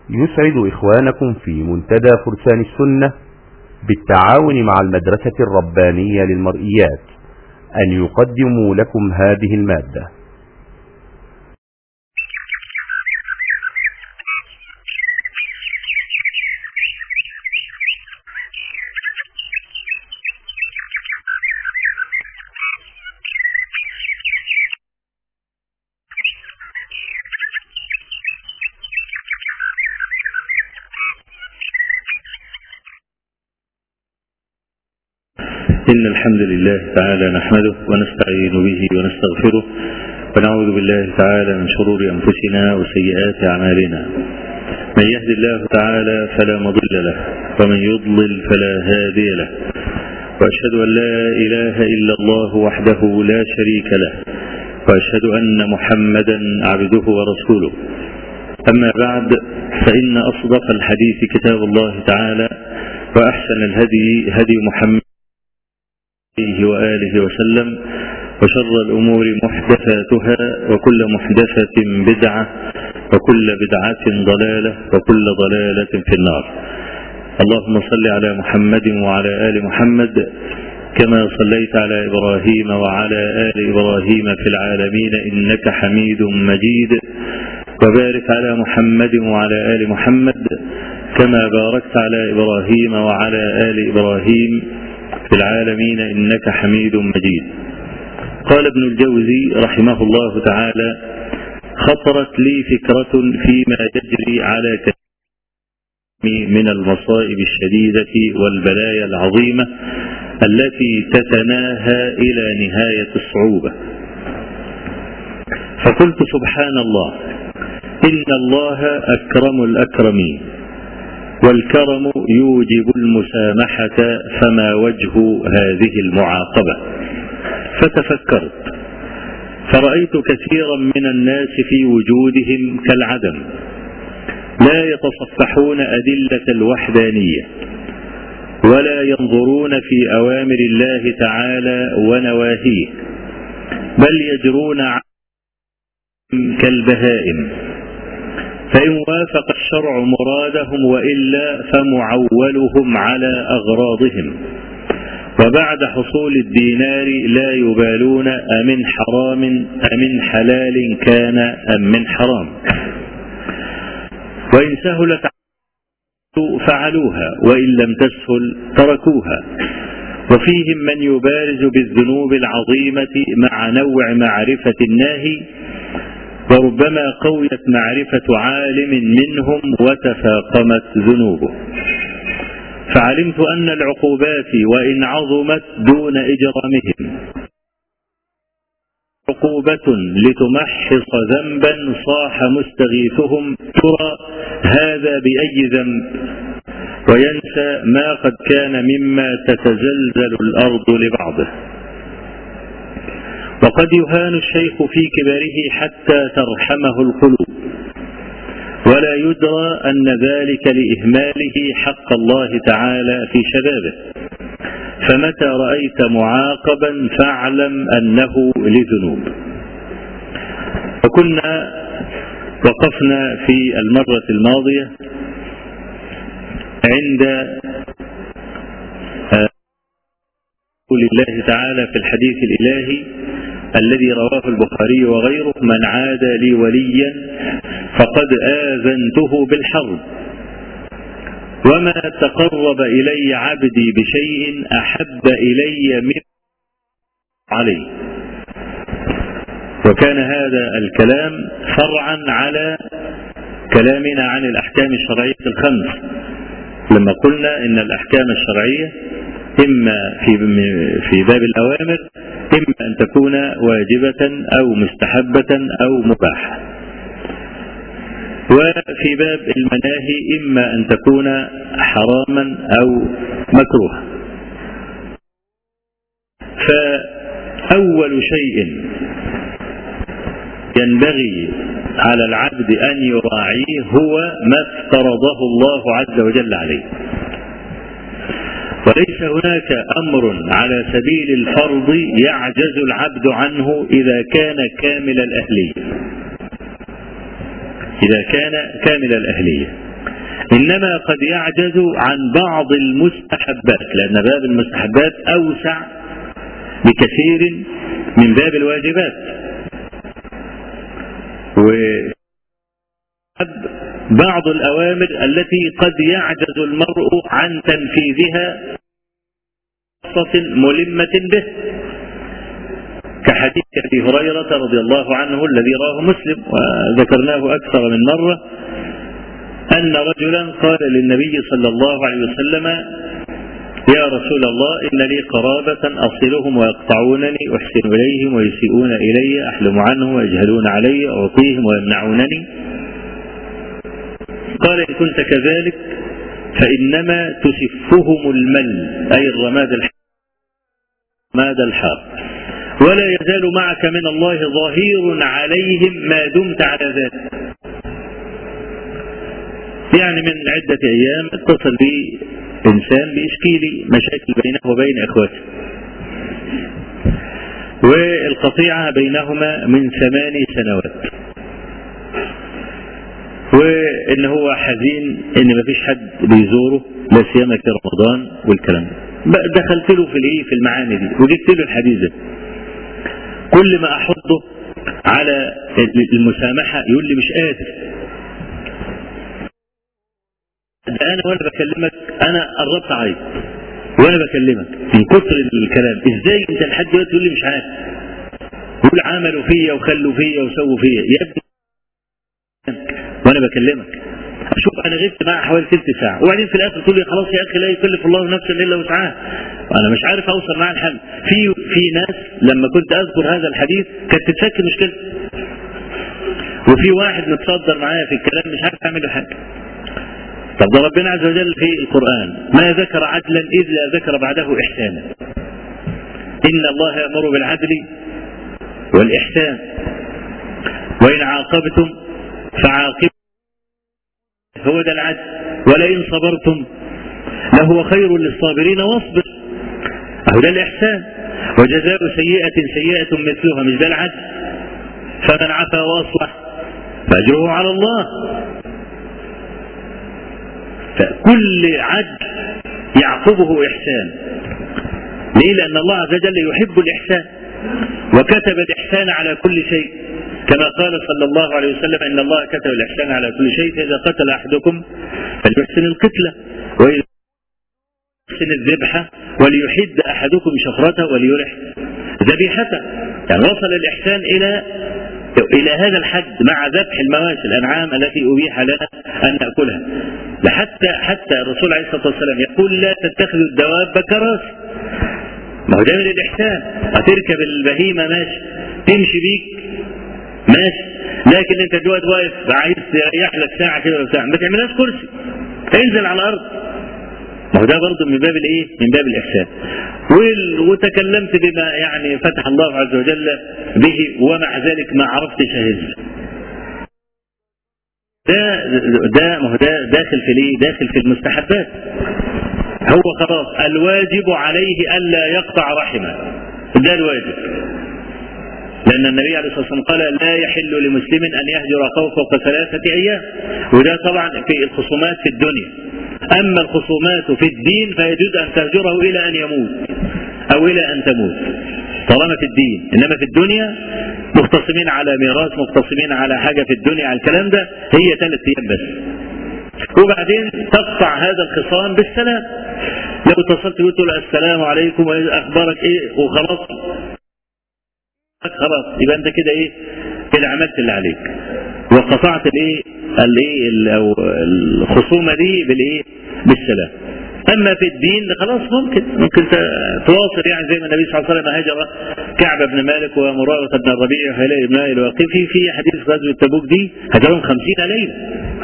يسعد إخوانكم في منتدى فرسان السنة بالتعاون مع المدرسة الربانية للمرئيات أن يقدموا لكم هذه المادة إن الحمد لله تعالى نحمده ونستعين به ونستغفره ونعوذ بالله تعالى من شرور أنفسنا وسيئات أعمالنا من يهد الله تعالى فلا مضل له ومن يضلل فلا هادي له وأشهد أن لا إله إلا الله وحده لا شريك له وأشهد أن محمدا عبده ورسوله أما بعد فإن أصدق الحديث كتاب الله تعالى وأحسن الهدي هدي محمد عليه وآله وسلم وشر الأمور محدثاتها وكل محدثة بدعة وكل بدعة ضلالة وكل ضلالة في النار اللهم صل على محمد وعلى آل محمد كما صليت على إبراهيم وعلى آل إبراهيم في العالمين إنك حميد مجيد وبارك على محمد وعلى آل محمد كما باركت على إبراهيم وعلى آل إبراهيم في العالمين إنك حميد مجيد قال ابن الجوزي رحمه الله تعالى خطرت لي فكرة فيما يجري على كثير من المصائب الشديدة والبلايا العظيمة التي تتناهى إلى نهاية الصعوبة فقلت سبحان الله إن الله أكرم الأكرمين والكرم يوجب المسامحة فما وجه هذه المعاقبة فتفكرت فرأيت كثيرا من الناس في وجودهم كالعدم لا يتصفحون أدلة الوحدانية ولا ينظرون في أوامر الله تعالى ونواهيه بل يجرون كالبهائم فإن وافق الشرع مرادهم وإلا فمعولهم على أغراضهم وبعد حصول الدينار لا يبالون أمن حرام أمن حلال كان أم من حرام وإن سهلت فعلوها وإن لم تسهل تركوها وفيهم من يبارز بالذنوب العظيمة مع نوع معرفة الناهي وربما قويت معرفة عالم منهم وتفاقمت ذنوبه فعلمت أن العقوبات وإن عظمت دون إجرامهم عقوبة لتمحص ذنبا صاح مستغيثهم ترى هذا بأي ذنب وينسى ما قد كان مما تتزلزل الأرض لبعضه وقد يهان الشيخ في كبره حتى ترحمه القلوب ولا يدرى أن ذلك لإهماله حق الله تعالى في شبابه فمتى رأيت معاقبا فاعلم أنه لذنوب وكنا وقفنا في المرة الماضية عند قول الله تعالى في الحديث الإلهي الذي رواه البخاري وغيره من عاد لي وليا فقد آذنته بالحرب وما تقرب إلي عبدي بشيء أحب إلي من عليه وكان هذا الكلام فرعا على كلامنا عن الأحكام الشرعية الخمس لما قلنا إن الأحكام الشرعية إما في في باب الأوامر إما أن تكون واجبة أو مستحبة أو مباحة وفي باب المناهي إما أن تكون حراما أو مكروها فأول شيء ينبغي على العبد أن يراعيه هو ما افترضه الله عز وجل عليه وليس هناك أمر على سبيل الفرض يعجز العبد عنه إذا كان كامل الأهلية إذا كان كامل الأهلية إنما قد يعجز عن بعض المستحبات لأن باب المستحبات أوسع بكثير من باب الواجبات و بعض الأوامر التي قد يعجز المرء عن تنفيذها قصة ملمة به كحديث أبي هريرة رضي الله عنه الذي راه مسلم وذكرناه أكثر من مرة أن رجلا قال للنبي صلى الله عليه وسلم يا رسول الله إن لي قرابة أصلهم ويقطعونني أحسن إليهم ويسيئون إلي أحلم عنهم ويجهلون علي أعطيهم ويمنعونني قال إن كنت كذلك فإنما تسفهم المل أي الرماد الرماد الحار ولا يزال معك من الله ظهير عليهم ما دمت على ذلك يعني من عدة أيام اتصل بي إنسان بيشكي لي مشاكل بينه وبين إخواته والقطيعة بينهما من ثماني سنوات وإن هو حزين إن مفيش حد بيزوره لا سيما في رمضان والكلام ده دخلت له في الايه في المعاني دي وجبت له الحديث ده كل ما احطه على المسامحه يقول لي مش قادر ده انا وانا بكلمك انا قربت عليك وانا بكلمك من كتر الكلام ازاي انت لحد دلوقتي تقول لي مش عارف يقول عملوا فيا وخلوا فيا وسووا فيا يا ابني وانا بكلمك شوف انا غبت معاه حوالي ثلث ساعه وبعدين في الاخر تقول لي خلاص يا اخي لا يكلف الله نفسا الا وسعها وانا مش عارف اوصل معاه الحل في في ناس لما كنت اذكر هذا الحديث كانت تتفك مشكلة وفي واحد متصدر معايا في الكلام مش عارف اعمل له حاجه طب ده ربنا عز وجل في القرآن ما ذكر عدلا إلا ذكر بعده إحسانا إن الله يأمر بالعدل والإحسان وإن عاقبتم فعاقبوا هو ده العدل ولئن صبرتم لهو خير للصابرين واصبر أهو ده الإحسان وجزاء سيئة سيئة مثلها مش ده العدل فمن عفا وأصلح فأجره على الله فكل عدل يعقبه إحسان ليه لأن الله عز وجل يحب الإحسان وكتب الإحسان على كل شيء كما قال صلى الله عليه وسلم إن الله كتب الإحسان على كل شيء فإذا قتل أحدكم فليحسن القتلة وإذا يحسن الذبحة وليحد أحدكم شفرته وليرح ذبيحته يعني وصل الإحسان إلى إلى هذا الحد مع ذبح المواشي الأنعام التي أبيح لنا أن نأكلها لحتى حتى الرسول عليه الصلاة والسلام يقول لا تتخذوا الدواب كراس ما هو ده من الإحسان هتركب البهيمة ماشي تمشي بيك ماشي لكن انت دلوقتي واقف عايز تريح لك ساعة كده ولا ساعة ما تعملهاش كرسي انزل على الأرض ما هو ده برضه من باب الايه؟ من باب الاحسان. وتكلمت بما يعني فتح الله عز وجل به ومع ذلك ما عرفتش اهز. ده ده ما هو ده داخل في الايه؟ داخل في المستحبات. هو خلاص الواجب عليه الا يقطع رحمه. ده الواجب. لأن النبي عليه الصلاة والسلام قال لا يحل لمسلم أن يهجر أخاه فوق ثلاثة أيام وده طبعا في الخصومات في الدنيا أما الخصومات في الدين فيجوز أن تهجره إلى أن يموت أو إلى أن تموت طالما في الدين إنما في الدنيا مختصمين على ميراث مختصمين على حاجة في الدنيا على الكلام ده هي ثلاث أيام بس وبعدين تقطع هذا الخصام بالسلام لو اتصلت قلت له السلام عليكم اخبارك ايه وخلاص خلاص يبقى انت كده ايه كده عملت اللي عليك وقطعت الايه الايه او الخصومه دي بالايه بالسلام اما في الدين خلاص ممكن ممكن تواصل يعني زي ما النبي صلى الله عليه وسلم هاجر كعب بن مالك ومراوة بن الربيع وهلال بن الواقفي في حديث غزوه تبوك دي هاجرهم خمسين ليله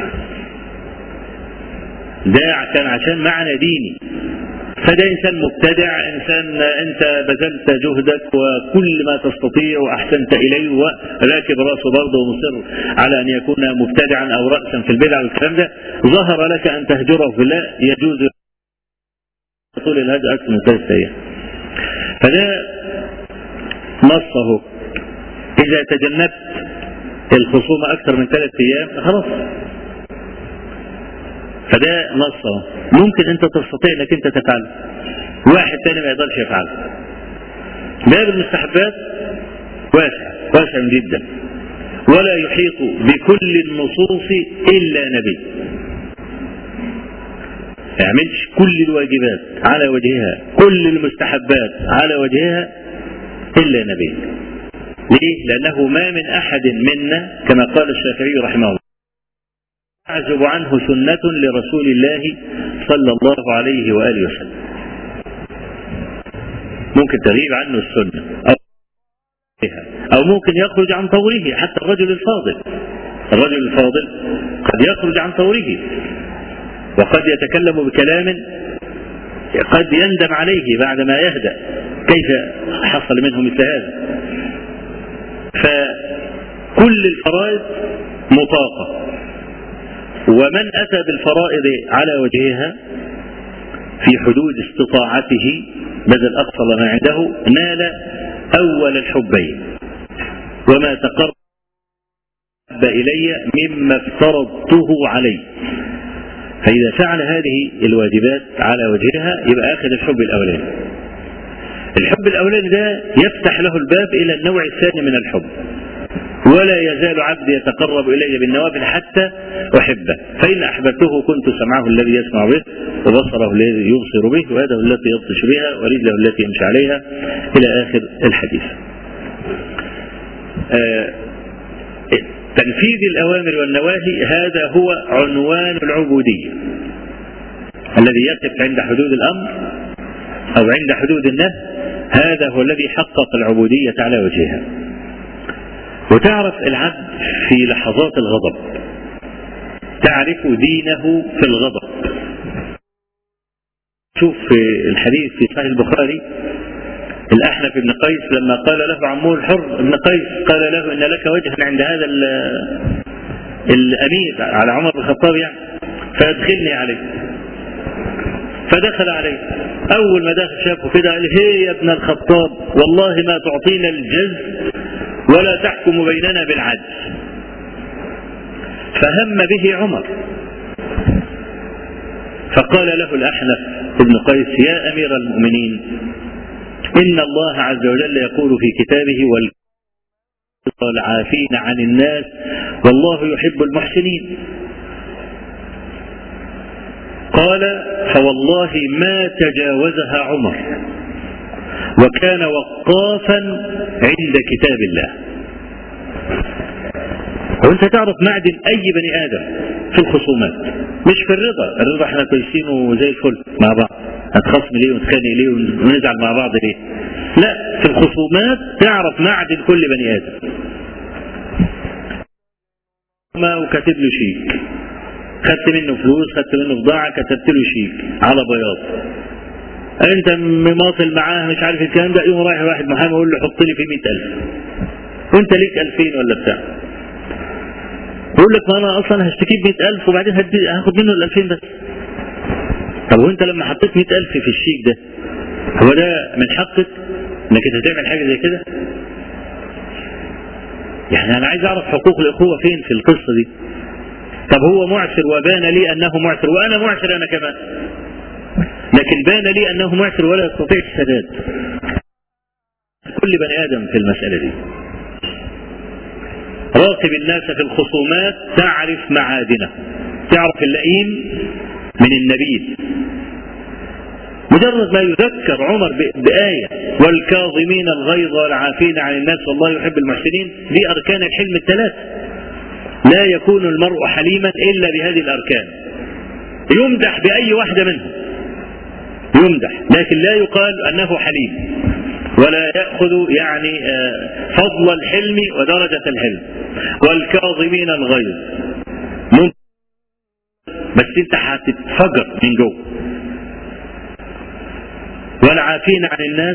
ده كان عشان معنى ديني فده انسان مبتدع انسان انت بذلت جهدك وكل ما تستطيع واحسنت اليه وراكب راسه برضه ومصر على ان يكون مبتدعا او راسا في البدع والكلام ده ظهر لك ان تهجره في الله يجوز طول الهجر اكثر من ثلاث ايام فده نصه اذا تجنبت الخصومه اكثر من ثلاث ايام خلاص فده نص اهو ممكن انت تستطيع انك انت تفعله واحد تاني ما يقدرش يفعله باب المستحبات واسع واسع جدا ولا يحيط بكل النصوص الا نبي ما يعملش كل الواجبات على وجهها كل المستحبات على وجهها الا نبي ليه؟ لأنه ما من أحد منا كما قال الشافعي رحمه الله تعزب عنه سنة لرسول الله صلى الله عليه وآله وسلم ممكن تغيب عنه السنة أو أو ممكن يخرج عن طوره حتى الرجل الفاضل الرجل الفاضل قد يخرج عن طوره وقد يتكلم بكلام قد يندم عليه بعدما يهدأ كيف حصل منه مثل هذا فكل الفرائض مطاقة ومن أتى بالفرائض على وجهها في حدود استطاعته بدل أقصى ما عنده نال أول الحبين وما تقرب إلي مما افترضته عليه فإذا فعل هذه الواجبات على وجهها يبقى أخذ الحب الأولاني الحب الأولاني ده يفتح له الباب إلى النوع الثاني من الحب ولا يزال عبدي يتقرب إلي بالنوافل حتى أحبه فإن أحببته كنت سمعه الذي يسمع به وبصره الذي يبصر به ويده التي يبطش بها ورجله التي يمشي عليها إلى آخر الحديث آه تنفيذ الأوامر والنواهي هذا هو عنوان العبودية الذي يقف عند حدود الأمر أو عند حدود النهي هذا هو الذي حقق العبودية على وجهها وتعرف العبد في لحظات الغضب تعرف دينه في الغضب شوف في الحديث في صحيح البخاري الأحنف بن قيس لما قال له عمه الحر بن قيس قال له إن لك وجها عند هذا الأمير على عمر بن الخطاب يعني فأدخلني عليه فدخل عليه أول ما دخل شافه كده قال هي يا ابن الخطاب والله ما تعطينا الجز ولا تحكم بيننا بالعدل فهم به عمر فقال له الأحنف ابن قيس يا أمير المؤمنين إن الله عز وجل يقول في كتابه والعافين عن الناس والله يحب المحسنين قال فوالله ما تجاوزها عمر وكان وقافا عند كتاب الله وانت تعرف معدن اي بني ادم في الخصومات مش في الرضا الرضا احنا كويسين وزي الفل مع بعض هتخصم ليه ونتخانق ليه ونزعل مع بعض ليه لا في الخصومات تعرف معدن كل بني ادم ما وكاتب له شيك خدت منه فلوس خدت منه بضاعة كتبت له شيك على بياض انت مماطل معاه مش عارف الكلام ده يقوم رايح واحد محامي يقول له حط لي فيه 100000 وانت ليك 2000 ولا بتاع يقول لك ما انا اصلا هشتكيه ب 100000 وبعدين هاخد منه ال 2000 بس طب وانت لما حطيت 100000 في الشيك ده هو ده من حقك انك انت تعمل حاجه زي كده يعني انا عايز اعرف حقوق الاخوه فين في القصه دي طب هو معسر وبان لي انه معسر وانا معسر انا كمان لكن بان لي انه معسر ولا يستطيع السداد كل بني ادم في المساله دي راقب الناس في الخصومات تعرف معادنه تعرف اللئيم من النبيل مجرد ما يذكر عمر بآية والكاظمين الغيظ والعافين عن الناس والله يحب المحسنين دي أركان الحلم الثلاث لا يكون المرء حليما إلا بهذه الأركان يمدح بأي واحدة منهم يمدح لكن لا يقال أنه حليم ولا يأخذ يعني فضل الحلم ودرجة الحلم والكاظمين الغيظ بس انت هتتفجر من جوه والعافين عن الناس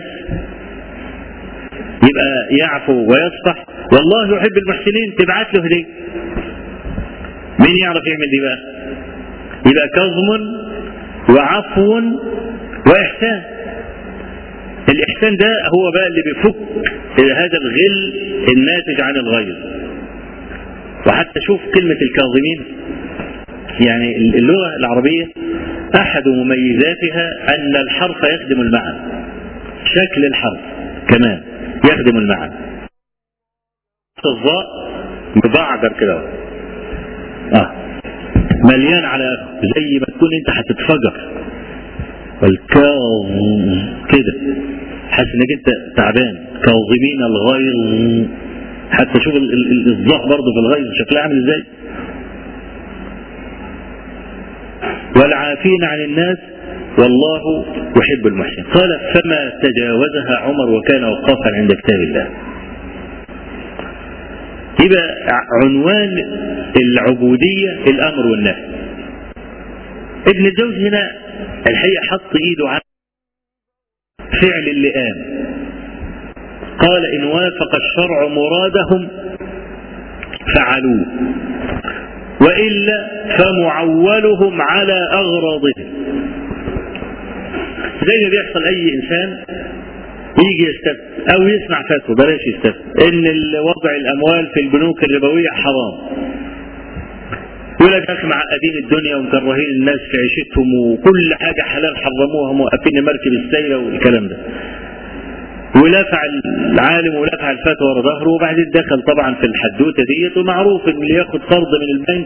يبقى يعفو ويصفح والله يحب المحسنين تبعت له هديه مين يعرف يعمل دي بقى يبقى كظم وعفو واحسان الاحسان ده هو بقى اللي بيفك هذا الغل الناتج عن الغيظ وحتى شوف كلمة الكاظمين يعني اللغة العربية أحد مميزاتها أن الحرف يخدم المعنى شكل الحرف كمان يخدم المعنى الظاء مبعجر كده اه مليان على زي ما تكون انت هتتفجر والكاظ كده حاسس انك انت تعبان كاظمين الغيظ حتى شوف الظاء برضه في الغيظ شكلها عامل ازاي والعافين عن الناس والله يحب المحسن قال فما تجاوزها عمر وكان وقافا عند كتاب الله يبقى عنوان العبودية الأمر والنهي ابن الجوز هنا الحقيقة حط إيده على فعل اللئام قال إن وافق الشرع مرادهم فعلوه وإلا فمعولهم على أغراضهم زي ما بيحصل أي إنسان يجي يستفتي أو يسمع فتوى بلاش يستفتي إن وضع الأموال في البنوك الربوية حرام يقول لك يا أخي معقدين الدنيا ومكرهين الناس في عيشتهم وكل حاجة حلال حرموها موقفين مركب السيلة والكلام ده ولافع العالم ولافع الفتوى ورا ظهره وبعدين دخل طبعا في الحدوته ديت ومعروف ان اللي ياخد قرض من البنك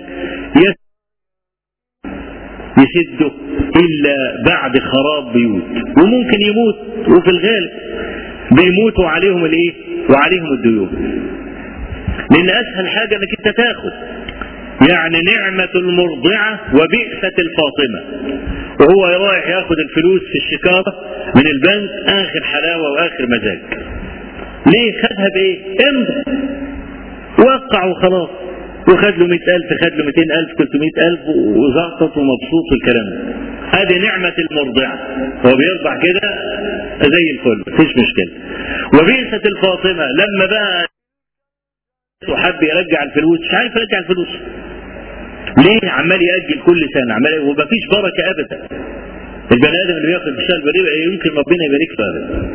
يسده الا بعد خراب بيوت وممكن يموت وفي الغالب بيموتوا عليهم الايه وعليهم الديون لان اسهل حاجه انك انت تاخد يعني نعمة المرضعة وبئسة الفاطمة وهو رايح ياخد الفلوس في الشكارة من البنك آخر حلاوة وآخر مزاج ليه خدها بإيه امضى وقع وخلاص وخد له 100000 خد له 200000 300000 وزعطت ومبسوط والكلام ده هذه نعمة المرضعة هو بيرضع كده زي الفل مفيش مشكلة وبئسة الفاطمة لما بقى وحب يرجع الفلوس مش عارف يرجع الفلوس ليه عمال يأجل كل سنة عمال ومفيش بركة أبدا البني آدم اللي بياخد بشهر بربع يمكن ربنا يبارك له أبدا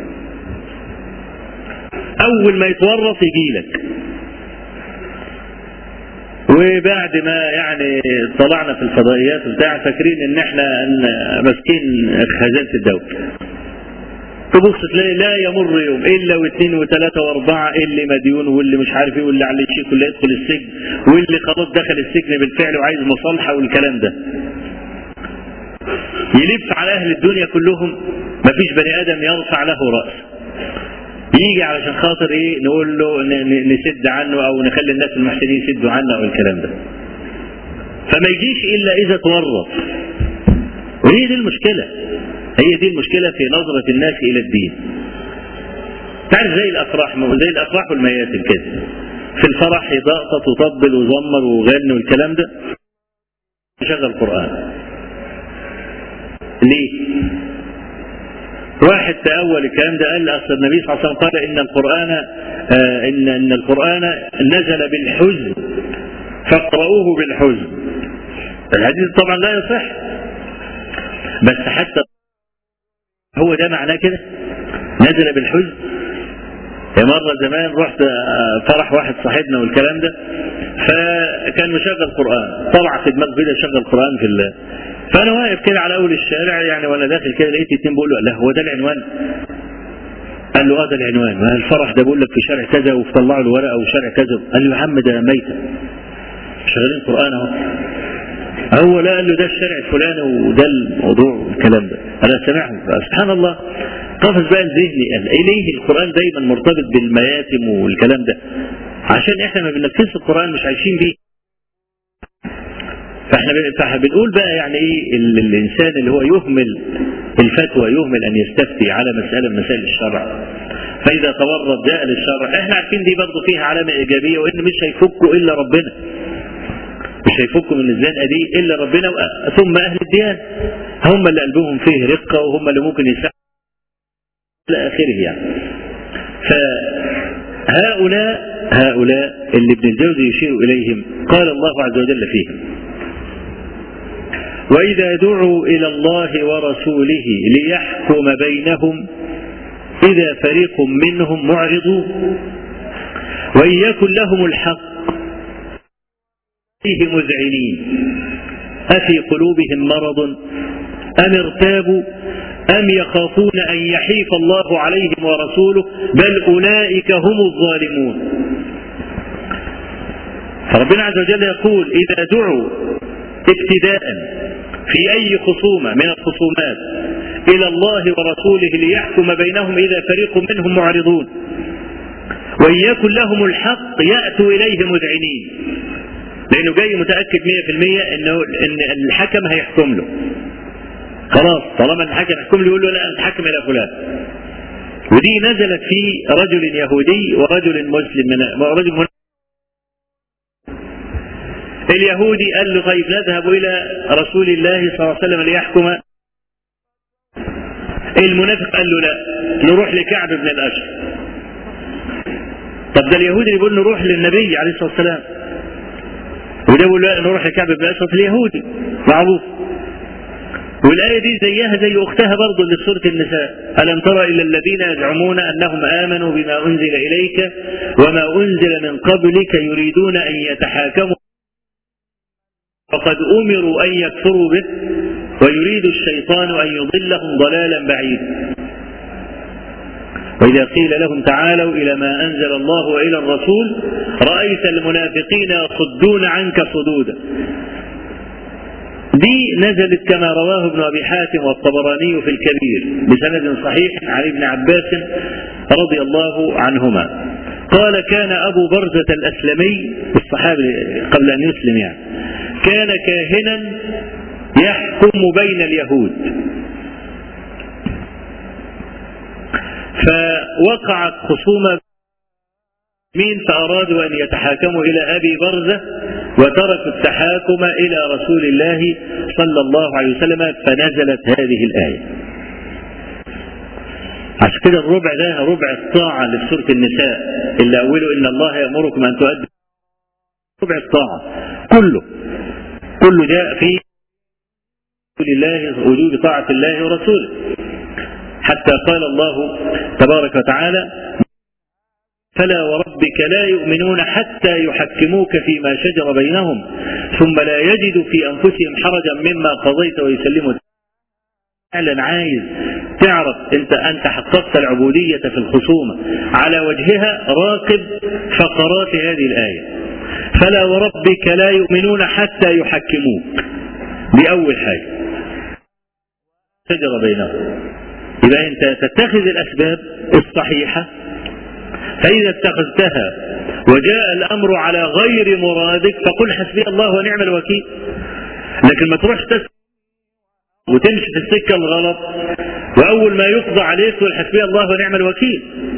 أول ما يتورط يجي لك وبعد ما يعني طلعنا في الفضائيات وبتاع فاكرين ان احنا ماسكين خزانه الدوله تبص تلاقي لا يمر يوم الا واثنين وثلاثه واربعه اللي مديون واللي مش عارف ايه واللي عليه شيك واللي يدخل السجن واللي خلاص دخل السجن بالفعل وعايز مصالحه والكلام ده. يلف على اهل الدنيا كلهم مفيش بني ادم يرفع له راس. يجي علشان خاطر ايه نقول له نسد عنه او نخلي الناس المحسنين يسدوا عنه او الكلام ده. فما يجيش الا اذا تورط. وهي دي المشكله. هي دي المشكلة في نظرة الناس إلى الدين تعرف زي الأفراح زي الأفراح والمياسم كده في الفرح يضغط وطبل وزمر وغني والكلام ده يشغل قرآن ليه؟ واحد تأول الكلام ده قال أصل النبي صلى الله عليه وسلم قال إن القرآن آه إن إن القرآن نزل بالحزن فاقرؤوه بالحزن الحديث طبعا لا يصح بس حتى هو ده معناه كده نزل بالحزن يا مرة زمان رحت فرح واحد صاحبنا والكلام ده فكان مشغل قرآن طلع في دماغ كده شغل قرآن في الله فأنا واقف كده على أول الشارع يعني وأنا داخل كده لقيت اتنين بيقولوا لا هو ده العنوان قال له اه ده العنوان ما الفرح ده بقول لك في شارع كذا وطلعوا له ورقه وشارع كذا قال له يا عم ده ميتة شغالين قرآن اهو هو لا قال له ده الشارع الفلاني وده الموضوع والكلام ده انا سامعهم سبحان الله قفز بقى ذهني قال اليه القران دايما مرتبط بالمياتم والكلام ده عشان احنا ما بننفذش القران مش عايشين بيه فاحنا فاحنا بنقول بقى يعني ايه الانسان اللي هو يهمل الفتوى يهمل ان يستفتي على مساله من مسائل الشرع فاذا تورط جاء للشرع احنا عارفين دي برضه فيها علامه ايجابيه وان مش هيفكوا الا ربنا مش هيفكوا من الزنقه دي الا ربنا ثم اهل الديانه هم اللي قلبهم فيه رقه وهم اللي ممكن يساعدوا الى اخره يعني فهؤلاء هؤلاء اللي ابن الجوزي يشير اليهم قال الله عز وجل فيهم واذا دعوا الى الله ورسوله ليحكم بينهم اذا فريق منهم معرضون وان يكن لهم الحق فيه مذعنين أفي قلوبهم مرض أم ارتابوا أم يخافون أن يحيف الله عليهم ورسوله بل أولئك هم الظالمون فربنا عز وجل يقول إذا دعوا ابتداء في أي خصومة من الخصومات إلى الله ورسوله ليحكم بينهم إذا فريق منهم معرضون وإن يكن لهم الحق يأتوا إليه مذعنين لأنه جاي متأكد 100% إنه إن الحكم هيحكم له خلاص طالما الحكم يحكم له يقول له لا أنت حكم إلى فلان ودي نزلت في رجل يهودي ورجل مسلم من رجل من اليهودي قال له طيب نذهب إلى رسول الله صلى الله عليه وسلم ليحكم المنافق قال له لا نروح لكعب بن الأشهر طب ده اليهودي بيقول نروح للنبي عليه الصلاة والسلام وده بيقول لا نروح لكعب بن الأشهر اليهودي معروف والآية دي زيها زي أختها برضه اللي في سورة النساء ألم ترى إلى الذين يزعمون أنهم آمنوا بما أنزل إليك وما أنزل من قبلك يريدون أن يتحاكموا فقد أمروا أن يكفروا به ويريد الشيطان أن يضلهم ضلالا بعيدا وإذا قيل لهم تعالوا إلى ما أنزل الله وإلى الرسول رأيت المنافقين يصدون عنك صدودا دي نزلت كما رواه ابن أبي حاتم والطبراني في الكبير بسند صحيح عن ابن عباس رضي الله عنهما قال كان أبو برزة الأسلمي الصحابي قبل أن يسلم يعني كان كاهنا يحكم بين اليهود فوقعت خصومة مين فأرادوا أن يتحاكموا إلى أبي برزة وتركوا التحاكم إلى رسول الله صلى الله عليه وسلم فنزلت هذه الآية عشان كده الربع ده ربع الطاعة اللي في سورة النساء اللي أوله إن الله يأمركم أن تؤدوا ربع الطاعة كله كله جاء في الله وجوب طاعة الله ورسوله حتى قال الله تبارك وتعالى فلا وربك لا يؤمنون حتى يحكموك فيما شجر بينهم ثم لا يجدوا في أنفسهم حرجا مما قضيت ويسلموا فعلا عايز تعرف انت انت حققت العبودية في الخصومة على وجهها راقب فقرات هذه الآية فلا وربك لا يؤمنون حتى يحكموك دي أول حاجة شجر بينهم يبقى انت تتخذ الأسباب الصحيحة فإذا اتخذتها وجاء الأمر على غير مرادك فقل حسبي الله ونعم الوكيل لكن ما تروحش تسمع وتمشي في السكة الغلط وأول ما يقضى عليك تقول حسبي الله ونعم الوكيل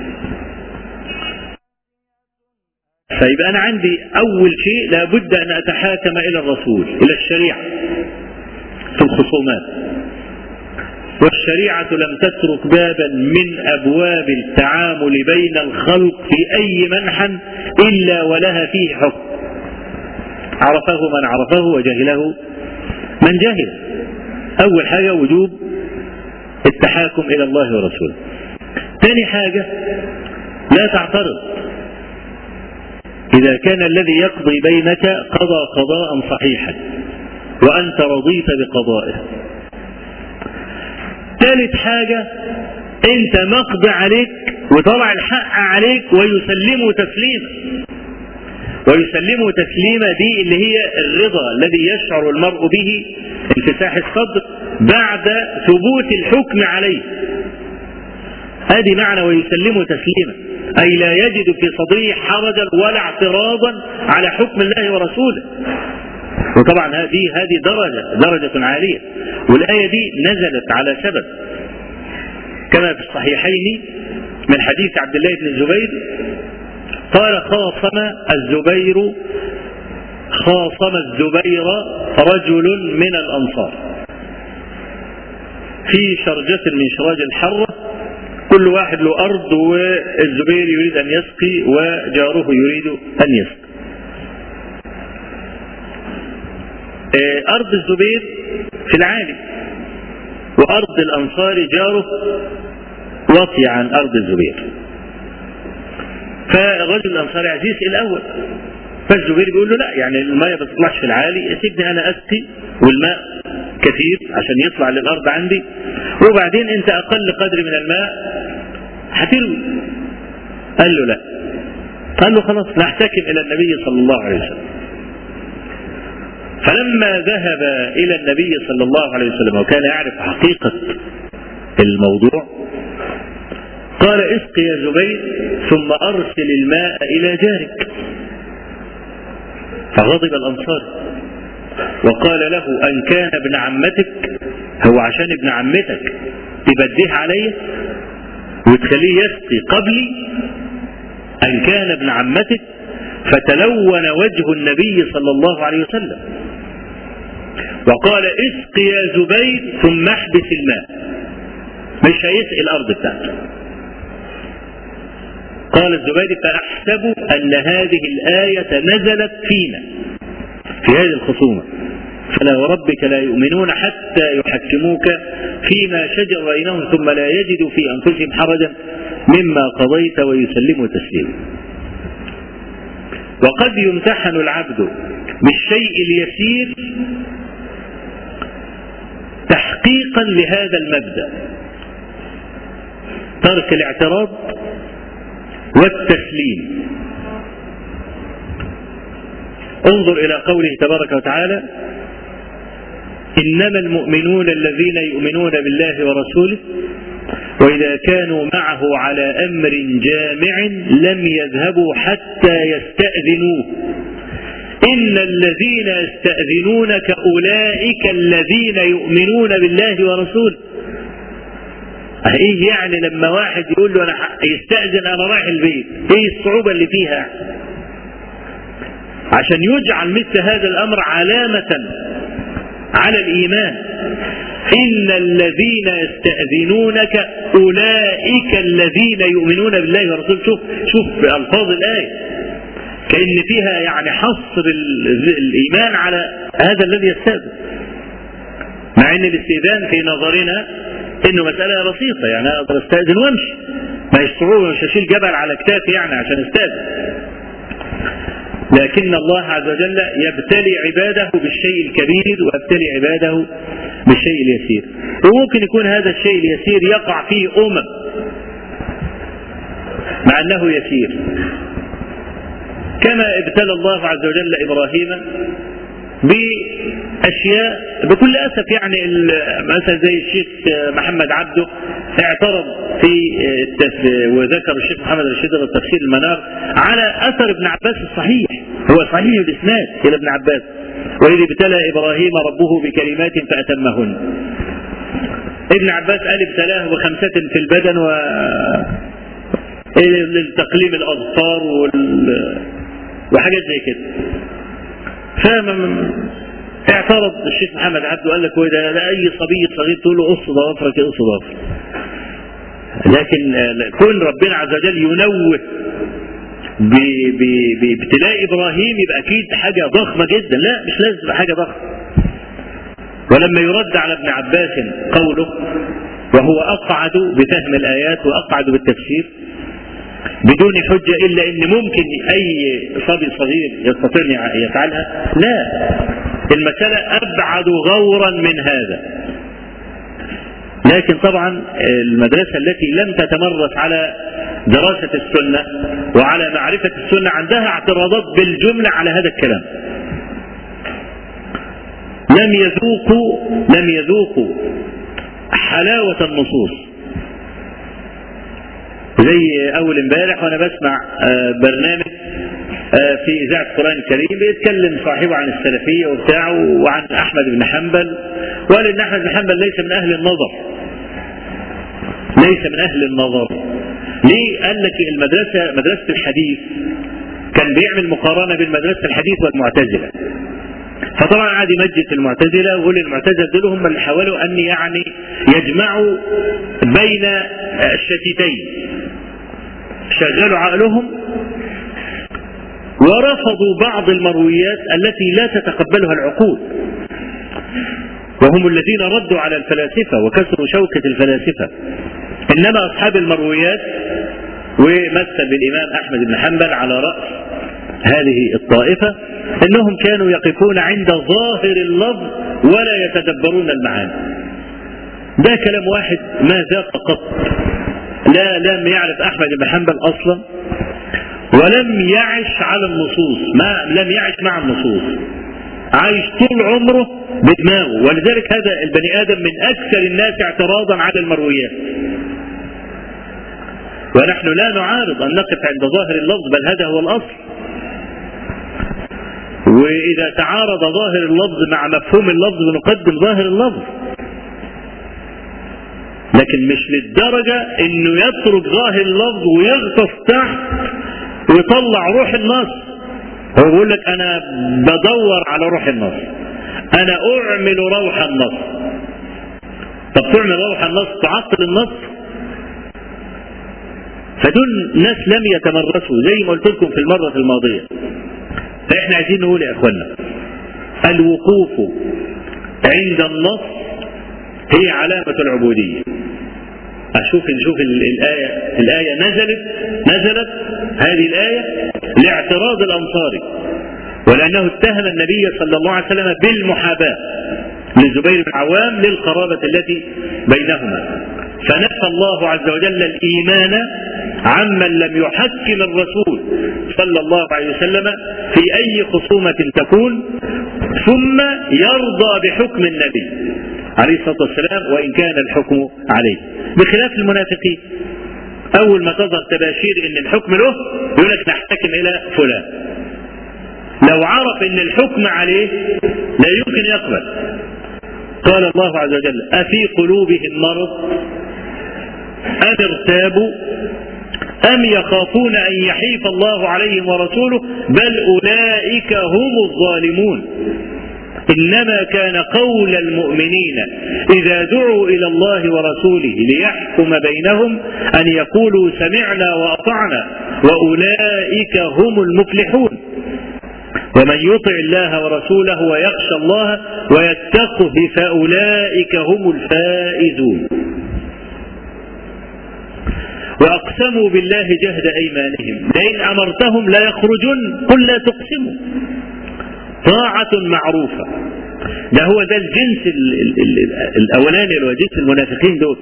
فيبقى أنا عندي أول شيء لابد أن أتحاكم إلى الرسول إلى الشريعة في الخصومات والشريعة لم تترك بابا من أبواب التعامل بين الخلق في أي منحى إلا ولها فيه حكم عرفه من عرفه وجهله من جهل أول حاجة وجوب التحاكم إلى الله ورسوله ثاني حاجة لا تعترض إذا كان الذي يقضي بينك قضى قضاء صحيحا وأنت رضيت بقضائه ثالث حاجة أنت مقضي عليك وطلع الحق عليك ويسلمه تسليما ويسلمه تسليما دي اللي هي الرضا الذي يشعر المرء به انفتاح الصدر بعد ثبوت الحكم عليه هذه معنى ويسلمه تسليما أي لا يجد في صدره حرجا ولا اعتراضا على حكم الله ورسوله وطبعا هذه هذه درجة درجة عالية والآية دي نزلت على سبب كما في الصحيحين من حديث عبد الله بن الزبير قال خاصم الزبير خاصم الزبير رجل من الأنصار في شرجة من شراج الحرة كل واحد له أرض والزبير يريد أن يسقي وجاره يريد أن يسقي أرض الزبير في العالي وأرض الأنصار جاره وطي عن أرض الزبير فالرجل الأنصاري عزيز الأول فالزبير بيقول له لا يعني الماء ما تطلعش في العالي سيبني انا اسقي والماء كثير عشان يطلع للارض عندي وبعدين انت اقل قدر من الماء هتروي قال له لا قال له خلاص نحتكم الى النبي صلى الله عليه وسلم فلما ذهب الى النبي صلى الله عليه وسلم وكان يعرف حقيقه الموضوع قال اسق يا زبير ثم ارسل الماء الى جارك فغضب الانصار وقال له ان كان ابن عمتك هو عشان ابن عمتك تبديه عليه وتخليه يسقي قبلي ان كان ابن عمتك فتلون وجه النبي صلى الله عليه وسلم وقال اسق يا زبير ثم احبس الماء مش هيسقي الارض بتاعته قال الزبير فاحسب ان هذه الايه نزلت فينا في هذه الخصومه فلا وربك لا يؤمنون حتى يحكموك فيما شجر بينهم ثم لا يجدوا في انفسهم حرجا مما قضيت ويسلموا تسليما وقد يمتحن العبد بالشيء اليسير تحقيقا لهذا المبدا ترك الاعتراض والتسليم انظر الى قوله تبارك وتعالى انما المؤمنون الذين يؤمنون بالله ورسوله واذا كانوا معه على امر جامع لم يذهبوا حتى يستاذنوه ان الذين يستاذنونك اولئك الذين يؤمنون بالله ورسوله ايه يعني لما واحد يقول له انا يستاذن انا رايح البيت ايه الصعوبه اللي فيها عشان يجعل مثل هذا الامر علامه على الايمان ان الذين يستاذنونك اولئك الذين يؤمنون بالله ورسوله شوف شوف الفاظ الايه كان فيها يعني حصر الايمان على هذا الذي يستاذن مع ان الاستئذان في نظرنا انه مساله بسيطه يعني اقدر استاذن وامشي ما يشتروه مش هشيل جبل على كتافي يعني عشان استاذن لكن الله عز وجل يبتلي عباده بالشيء الكبير ويبتلي عباده بالشيء اليسير وممكن يكون هذا الشيء اليسير يقع فيه أمم مع أنه يسير كما ابتلى الله عز وجل إبراهيم بأشياء بكل أسف يعني مثلا زي الشيخ محمد عبده اعترض في وذكر الشيخ محمد رشيد تفسير المنار على أثر ابن عباس الصحيح هو صحيح الإسناد إلى ابن عباس وإذ ابتلى إبراهيم ربه بكلمات فأتمهن ابن عباس قال ابتلاه بخمسة في البدن و تقليم الأظفار وال... وحاجات زي كده فما اعترض الشيخ محمد عبده قال لك هو ده, ده اي صبي صغير تقول له قص ضوافرك قص ضوافرك لكن كون ربنا عز وجل ينوه بابتلاء ابراهيم يبقى اكيد حاجه ضخمه جدا لا مش لازم تبقى حاجه ضخمه ولما يرد على ابن عباس قوله وهو اقعد بفهم الايات واقعد بالتفسير بدون حجة إلا إن ممكن أي صبي صغير يستطيع يفعلها لا المسألة أبعد غورا من هذا لكن طبعا المدرسة التي لم تتمرس على دراسة السنة وعلى معرفة السنة عندها اعتراضات بالجملة على هذا الكلام لم يذوقوا لم يذوقوا حلاوة النصوص زي اول امبارح وانا بسمع برنامج في اذاعه القران الكريم بيتكلم صاحبه عن السلفيه وبتاع وعن احمد بن حنبل وقال ان احمد بن حنبل ليس من اهل النظر ليس من اهل النظر ليه قال لك المدرسه مدرسه الحديث كان بيعمل مقارنه بين مدرسه الحديث والمعتزله فطبعا قعد يمجد المعتزله ويقول المعتزله دول هم اللي حاولوا ان يعني يجمعوا بين الشتيتين شغلوا عقلهم ورفضوا بعض المرويات التي لا تتقبلها العقول وهم الذين ردوا على الفلاسفة وكسروا شوكة الفلاسفة إنما أصحاب المرويات ومثل بالإمام أحمد بن حنبل على رأس هذه الطائفة انهم كانوا يقفون عند ظاهر اللفظ ولا يتدبرون المعاني ده كلام واحد ما ذاق قط لا لم يعرف احمد بن حنبل اصلا ولم يعش على النصوص ما لم يعش مع النصوص عايش طول عمره بدماغه ولذلك هذا البني ادم من اكثر الناس اعتراضا على المرويات ونحن لا نعارض ان نقف عند ظاهر اللفظ بل هذا هو الاصل واذا تعارض ظاهر اللفظ مع مفهوم اللفظ بنقدم ظاهر اللفظ لكن مش للدرجة انه يترك ظاهر اللفظ ويغطس تحت ويطلع روح النص هو بيقول لك انا بدور على روح النص انا اعمل روح النص طب تعمل روح النص تعطل النص فدول ناس لم يتمرسوا زي ما قلت لكم في المرة الماضية فاحنا عايزين نقول يا اخوانا الوقوف عند النص هي علامة العبودية أشوف نشوف الآية الآية نزلت نزلت هذه الآية لاعتراض الأنصاري ولأنه اتهم النبي صلى الله عليه وسلم بالمحاباة للزبير بن عوام للقرابة التي بينهما فنفى الله عز وجل الإيمان عمن لم يحكم الرسول صلى الله عليه وسلم في أي خصومة تكون ثم يرضى بحكم النبي عليه الصلاة والسلام وإن كان الحكم عليه بخلاف المنافقين أول ما تظهر تباشير إن الحكم له يقول لك نحتكم إلى فلان لو عرف إن الحكم عليه لا يمكن يقبل قال الله عز وجل أفي قلوبهم مرض أم ارتابوا أم يخافون أن يحيف الله عليهم ورسوله بل أولئك هم الظالمون إنما كان قول المؤمنين إذا دعوا إلى الله ورسوله ليحكم بينهم أن يقولوا سمعنا وأطعنا وأولئك هم المفلحون ومن يطع الله ورسوله ويخشى الله ويتقه فأولئك هم الفائزون وأقسموا بالله جهد أيمانهم لئن أمرتهم لا يخرجن قل لا تقسموا طاعة معروفة ده هو ده الجنس ال ال ال الأولاني اللي هو جنس المنافقين دول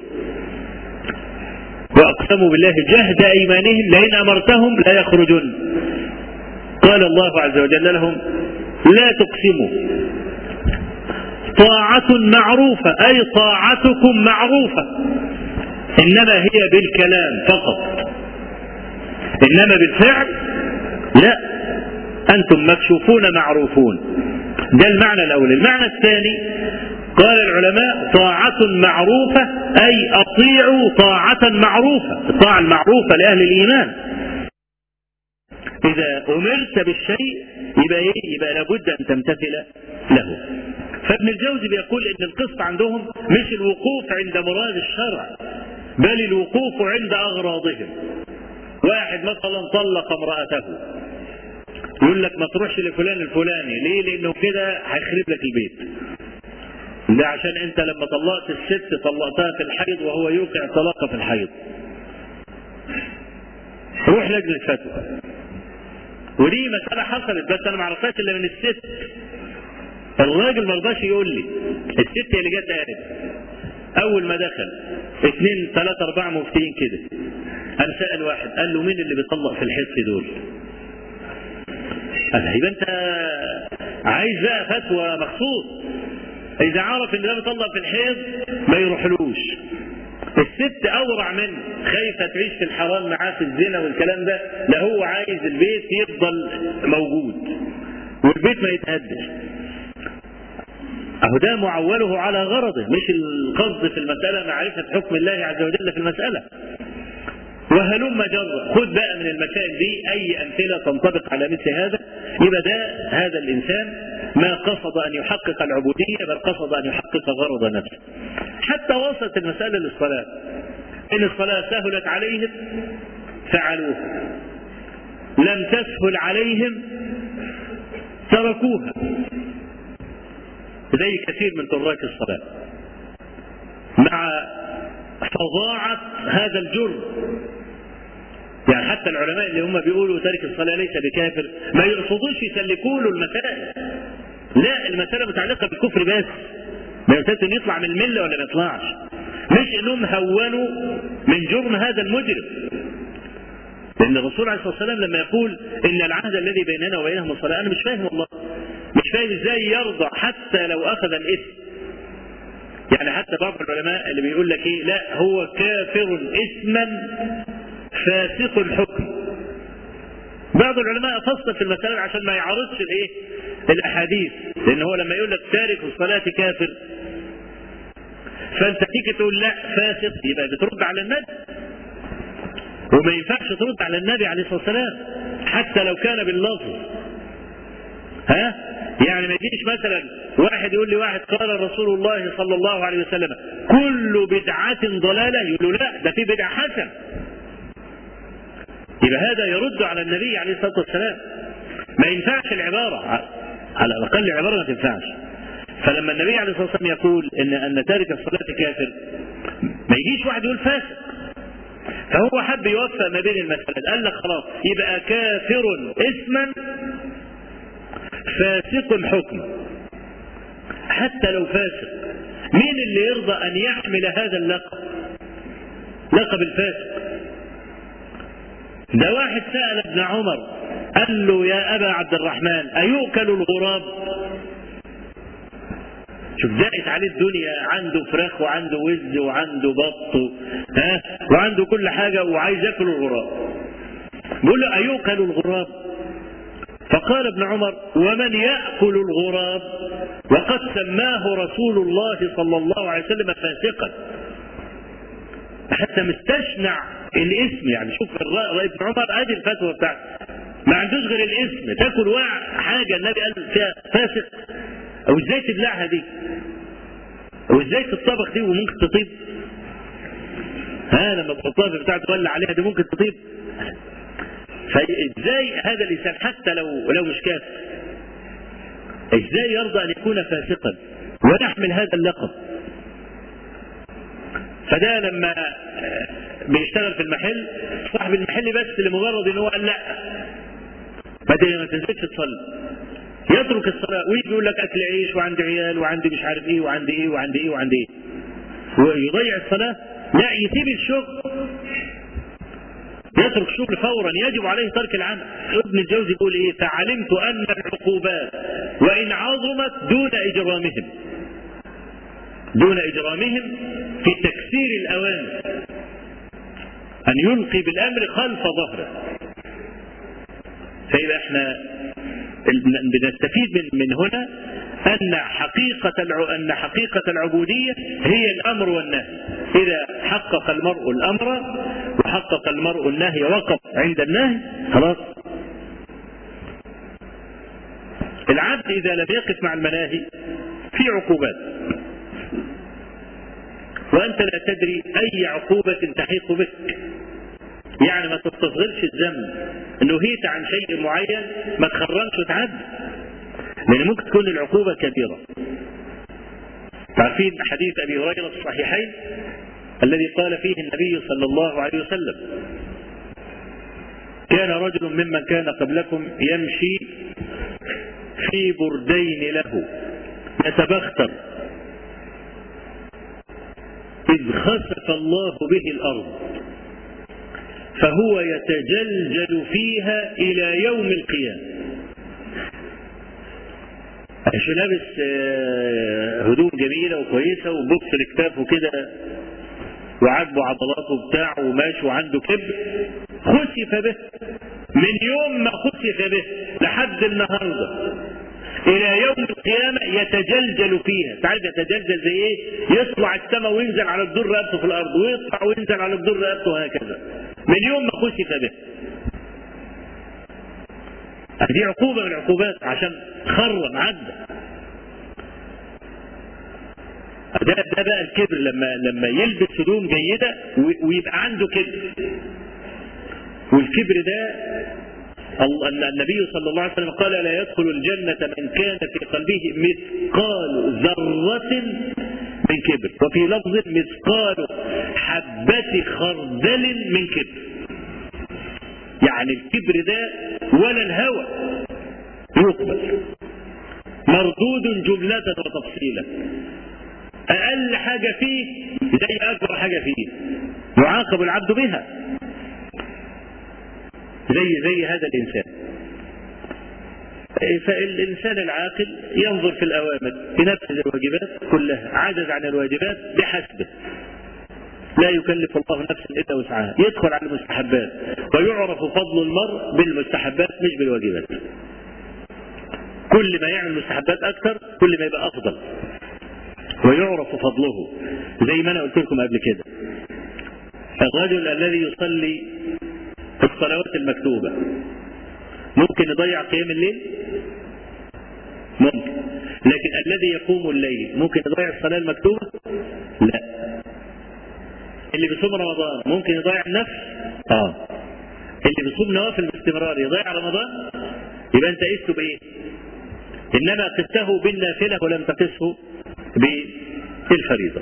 وأقسموا بالله جهد أيمانهم لئن أمرتهم لا يخرجن قال الله عز وجل لهم لا تقسموا طاعة معروفة أي طاعتكم معروفة إنما هي بالكلام فقط إنما بالفعل لا أنتم مكشوفون معروفون ده المعنى الأول المعنى الثاني قال العلماء طاعة معروفة أي أطيعوا طاعة معروفة الطاعة المعروفة لأهل الإيمان إذا أمرت بالشيء يبقى إيه؟ يبقى لابد أن تمتثل له فابن الجوزي بيقول إن القصة عندهم مش الوقوف عند مراد الشرع بل الوقوف عند أغراضهم واحد مثلا طلق امرأته يقول لك ما تروحش لفلان الفلاني ليه لانه كده هيخرب لك البيت ده عشان انت لما طلقت الست طلقتها في الحيض وهو يوقع طلاقها في الحيض روح لجنة فتوى ودي مسألة حصلت بس انا ما عرفتهاش الا من الست الراجل ما رضاش يقول لي الست هي اللي جت قالت اول ما دخل اثنين ثلاثة اربعة مفتين كده قام سأل واحد قال له مين اللي بيطلق في الحص دول قال يبقى انت عايز بقى فتوى مخصوص اذا عرف ان ده بيطلق في الحيض ما يروحلوش الست اورع منه خايفه تعيش في الحرام معاه في الزنا والكلام ده لا هو عايز البيت يفضل موجود والبيت ما يتهدش اهو ده معوله على غرضه مش القصد في المساله معرفه حكم الله عز وجل في المساله وهلم جر خذ بقى من المسائل دي اي امثله تنطبق على مثل هذا يبقى ده هذا الانسان ما قصد ان يحقق العبوديه بل قصد ان يحقق غرض نفسه حتى وصلت المساله للصلاه ان الصلاه سهلت عليهم فعلوها لم تسهل عليهم تركوها زي كثير من تراك الصلاه مع فظاعه هذا الجرم يعني حتى العلماء اللي هم بيقولوا تارك الصلاة ليس بكافر ما يقصدوش يسلكوا له المسائل لا المسألة متعلقة بالكفر بس ما مسألة انه يطلع من الملة ولا ما يطلعش مش انهم هونوا من جرم هذا المجرم لأن الرسول عليه الصلاة والسلام لما يقول إن العهد الذي بيننا وبينهم الصلاة أنا مش فاهم والله مش فاهم إزاي يرضى حتى لو أخذ الإثم يعني حتى بعض العلماء اللي بيقول لك إيه لا هو كافر إثما فاسق الحكم بعض العلماء فصل في المسألة عشان ما يعارضش الايه الاحاديث لان هو لما يقول لك تارك الصلاة كافر فانت تيجي تقول لا فاسق يبقى بترد على النبي وما ينفعش ترد على النبي عليه الصلاة والسلام حتى لو كان باللفظ ها يعني ما يجيش مثلا واحد يقول لي واحد قال رسول الله صلى الله عليه وسلم كل بدعة ضلالة يقول له لا ده في بدعة حسن يبقى هذا يرد على النبي عليه الصلاة والسلام ما ينفعش العبارة على الأقل العبارة ما تنفعش فلما النبي عليه الصلاة والسلام يقول إن أن تارك الصلاة كافر ما يجيش واحد يقول فاسق فهو حب يوفق ما بين المسألة قال لك خلاص يبقى كافر اسما فاسق حكما حتى لو فاسق مين اللي يرضى أن يحمل هذا اللقب لقب الفاسق ده واحد سأل ابن عمر قال له يا أبا عبد الرحمن أيؤكل الغراب شوف ضاقت عليه الدنيا عنده فراخ وعنده وز وعنده بط ها وعنده كل حاجة وعايز ياكل الغراب بيقول له أيؤكل الغراب فقال ابن عمر ومن يأكل الغراب وقد سماه رسول الله صلى الله عليه وسلم فاسقا حتى مستشنع الاسم يعني شوف الرأي ابن عمر ادي الفتوى بتاعته ما عندوش غير الاسم تاكل واع حاجه النبي قال فيها فاسق او ازاي تبلعها دي او ازاي تطبخ دي وممكن تطيب ها لما تحطها في بتاع تولع عليها دي ممكن تطيب فازاي هذا الانسان حتى لو لو مش كافر ازاي يرضى ان يكون فاسقا ويحمل هذا اللقب فده لما بيشتغل في المحل صاحب المحل بس لمجرد ان هو قال لا بدل ما تنزلش تصلي يترك الصلاه ويجي يقول لك اكل عيش وعندي عيال وعندي مش عارف ايه وعندي ايه وعندي ايه وعندي ايه ويضيع الصلاه لا يسيب الشغل يترك الشغل فورا يجب عليه ترك العمل ابن الجوزي يقول ايه فعلمت ان العقوبات وان عظمت دون اجرامهم دون اجرامهم في تكسير الاوامر ان يلقي بالامر خلف ظهره فيبقى احنا بنستفيد من من هنا ان حقيقه الع... ان حقيقه العبوديه هي الامر والنهي اذا حقق المرء الامر وحقق المرء النهي وقف عند النهي خلاص العبد اذا لم يقف مع المناهي في عقوبات وانت لا تدري اي عقوبه تحيق بك يعني ما تستصغرش الذنب انه هيت عن شيء معين ما تخرمش وتعدي لان ممكن تكون العقوبه كبيره تعرفين حديث ابي هريره في الصحيحين الذي قال فيه النبي صلى الله عليه وسلم كان رجل ممن كان قبلكم يمشي في بردين له يتبختر إذ خسف الله به الأرض فهو يتجلجل فيها إلى يوم القيامة مش لابس هدوم جميلة وكويسة وبوكس لكتافه كده وعاجبه عضلاته بتاعه وماشي وعنده كبر خسف به من يوم ما خسف به لحد النهارده الى يوم القيامه يتجلجل فيها تعرف يتجلجل زي ايه يطلع السماء وينزل على جدور رقبته في الارض ويطلع وينزل على جدور رقبته وهكذا من يوم ما خسف به دي عقوبه من العقوبات عشان خرم عدى ده ده بقى الكبر لما لما يلبس هدوم جيده ويبقى عنده كبر والكبر ده النبي صلى الله عليه وسلم قال لا يدخل الجنة من كان في قلبه مثقال ذرة من كبر وفي لفظ مثقال حبة خردل من كبر يعني الكبر ده ولا الهوى يقبل مردود جملة وتفصيلا أقل حاجة فيه زي أكبر حاجة فيه يعاقب العبد بها زي زي هذا الإنسان فالإنسان العاقل ينظر في الأوامر بنفذ الواجبات كلها عجز عن الواجبات بحسبه لا يكلف الله نفسا الا وسعها يدخل على المستحبات ويعرف فضل المرء بالمستحبات مش بالواجبات كل ما يعمل مستحبات اكثر كل ما يبقى افضل ويعرف فضله زي ما انا قلت لكم قبل كده الرجل الذي يصلي الصلوات المكتوبه ممكن يضيع قيام الليل ممكن لكن الذي يقوم الليل ممكن يضيع الصلاه المكتوبه لا اللي بيصوم رمضان ممكن يضيع النفس اه اللي بيصوم نوافل باستمرار يضيع رمضان يبقى انت قسته بايه انما قسته بالنافله ولم تقسه بالفريضه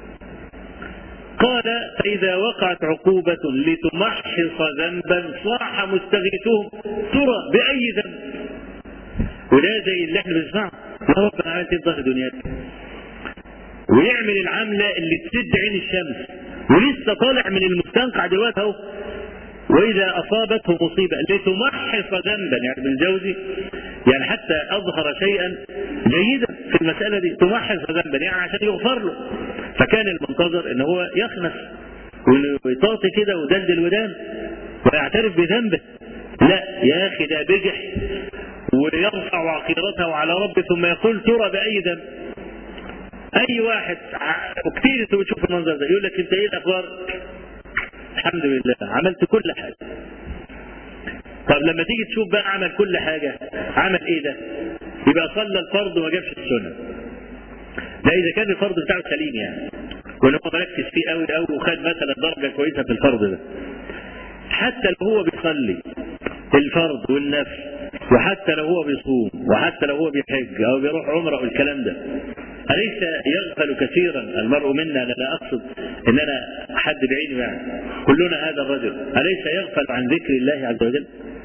قال فإذا وقعت عقوبة لتمحص ذنبا صاح مستغيثهم ترى بأي ذنب وده زي اللي احنا بنسمعه يا رب انا عملت ايه ظهر دنياك ويعمل العملة اللي تسد عين الشمس ولسه طالع من المستنقع دلوقتي اهو واذا اصابته مصيبه لتمحص ذنبا يعني ابن الجوزي يعني حتى اظهر شيئا جيدا في المساله دي تمحص ذنبا يعني عشان يغفر له فكان المنتظر ان هو يخنس ويطاطي كده ودلدل ودان ويعترف بذنبه لا يا اخي ده بجح ويرفع عقيرته على ربه ثم يقول ترى باي ذنب اي واحد وكثير انت بتشوف المنظر ده يقول لك انت ايه الاخبار الحمد لله عملت كل حاجه طب لما تيجي تشوف بقى عمل كل حاجه عمل ايه ده يبقى صلى الفرض وما جابش السنه ده اذا كان الفرض بتاعه سليم يعني وان هو مركز فيه قوي قوي وخد مثلا درجه كويسه في الفرض ده حتى لو هو بيصلي الفرض والنفل وحتى لو هو بيصوم وحتى لو هو بيحج او بيروح عمره والكلام ده أليس يغفل كثيرا المرء منا أنا لا أقصد أن أنا حد بعيني يعني كلنا هذا الرجل أليس يغفل عن ذكر الله عز وجل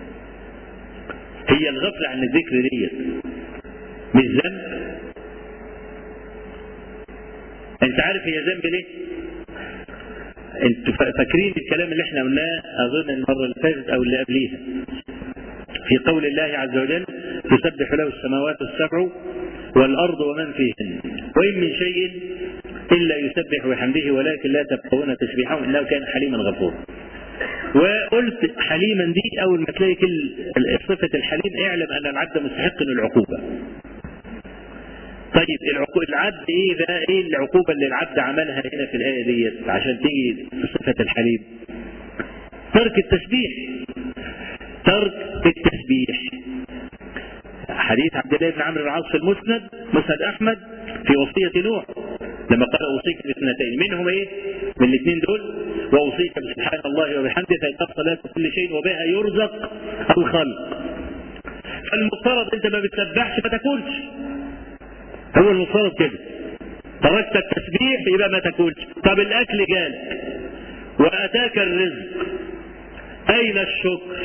هي الغفلة عن الذكر دي مش ذنب أنت عارف هي ذنب ليه انتوا فاكرين الكلام اللي احنا قلناه اظن المره اللي فاتت او اللي قبليها في قول الله عز وجل تسبح له السماوات السبع والأرض ومن فيهن وإن من شيء إلا يسبح بحمده ولكن لا تفقهون تسبيحهم إنه كان حليما غفورا وقلت حليما دي أول ما تلاقي كل صفة الحليم اعلم أن العبد مستحق للعقوبة طيب العقوبة العبد ايه بقى ايه العقوبة اللي العبد عملها هنا في الآية ديت عشان تيجي في صفة الحليم ترك التسبيح ترك التسبيح حديث عبد الله بن عمرو العاص في المسند مسند احمد في وصيه نوح لما قال اوصيك باثنتين منهم ايه؟ من الاثنين دول واوصيك بسبحان الله وبحمده فان صلاه كل شيء وبها يرزق الخلق فالمفترض انت ما بتسبحش ما تاكلش هو المفترض كده تركت التسبيح يبقى ما تاكلش طب الاكل جالك واتاك الرزق اين الشكر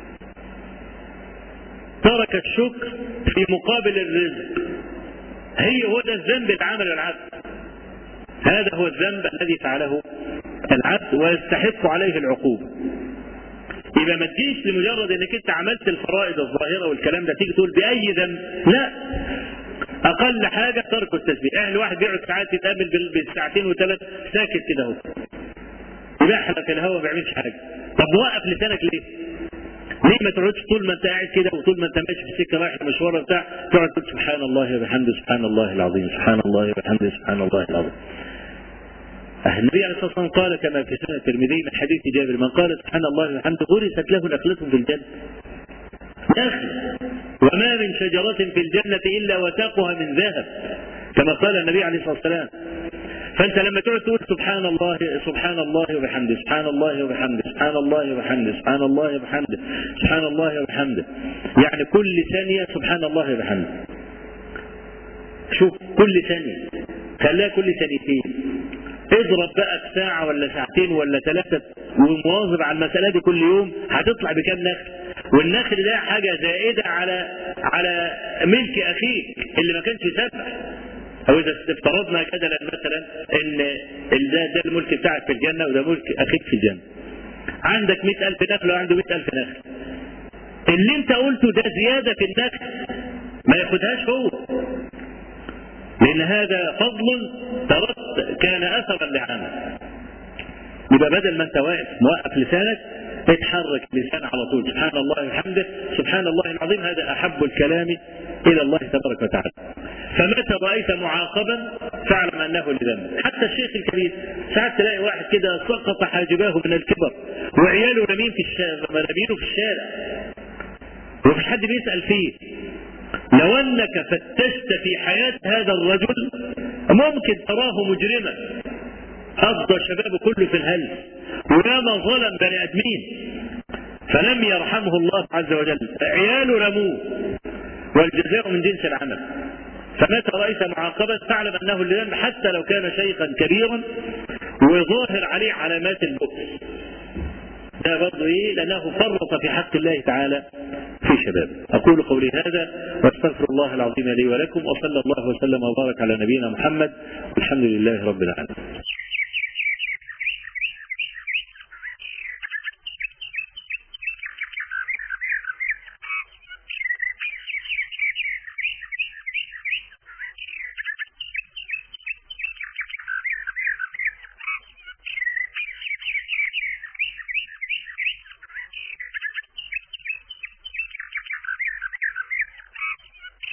ترك الشكر في مقابل الرزق هي هو ده الذنب اللي عمله العبد هذا هو الذنب الذي فعله العبد ويستحق عليه العقوبة يبقى ما تجيش لمجرد انك انت عملت الفرائض الظاهرة والكلام ده تيجي تقول بأي ذنب لا أقل حاجة ترك التسبيح يعني الواحد بيقعد ساعات يتقابل بالساعتين وثلاث ساكت كده اهو يبحلق الهوا ما بيعملش حاجة طب وقف لسانك ليه؟ ليه ما تقعدش طول ما انت قاعد كده وطول ما انت ماشي في السكه رايح المشوار بتاع تقعد تقول سبحان الله وبحمده سبحان الله العظيم سبحان الله وبحمده سبحان الله العظيم. النبي عليه الصلاه والسلام قال كما في سنه الترمذي من حديث جابر من قال سبحان الله وبحمده غرست له نخلة في الجنه. نخل وما من شجرة في الجنة إلا وتاقها من ذهب كما قال النبي عليه الصلاة والسلام فانت لما تقعد تقول سبحان الله سبحان الله وبحمده سبحان الله وبحمده سبحان الله وبحمده سبحان الله وبحمده سبحان الله وبحمده يعني كل ثانية سبحان الله وبحمده شوف كل ثانية خليها كل ثانيتين اضرب بقى في ساعة ولا ساعتين ولا ثلاثة ومواظب على المساله دي كل يوم هتطلع بكام نخل والنخل ده حاجه زائده على على ملك اخيك اللي ما كانش سبع او اذا افترضنا جدلا مثلا ان ده ده الملك بتاعك في الجنه وده ملك اخيك في الجنه عندك 100000 نخل وعنده 100000 نخل اللي انت قلته ده زياده في النخل ما ياخدهاش هو لان هذا فضل ترد كان اثرا لعمل يبقى بدل ما انت واقف موقف لسانك اتحرك لسان على طول سبحان الله وبحمده سبحان الله العظيم هذا احب الكلام الى الله تبارك وتعالى فمتى رايت معاقبا فاعلم انه لذنب حتى الشيخ الكبير ساعات تلاقي واحد كده سقط حاجباه من الكبر وعياله رامين في الشارع رامينه في الشارع ومفيش حد بيسال فيه لو انك فتشت في حياه هذا الرجل ممكن تراه مجرما قضى شبابه كله في الهلس وياما ظلم بني ادمين فلم يرحمه الله عز وجل عياله رموه والجزاء من جنس العمل فمتى رأيت معاقبة فاعلم أنه لذنب حتى لو كان شيخا كبيرا وظاهر عليه علامات البؤس ده برضه ايه لانه فرط في حق الله تعالى في شبابه اقول قولي هذا واستغفر الله العظيم لي ولكم وصلى الله وسلم وبارك على نبينا محمد والحمد لله رب العالمين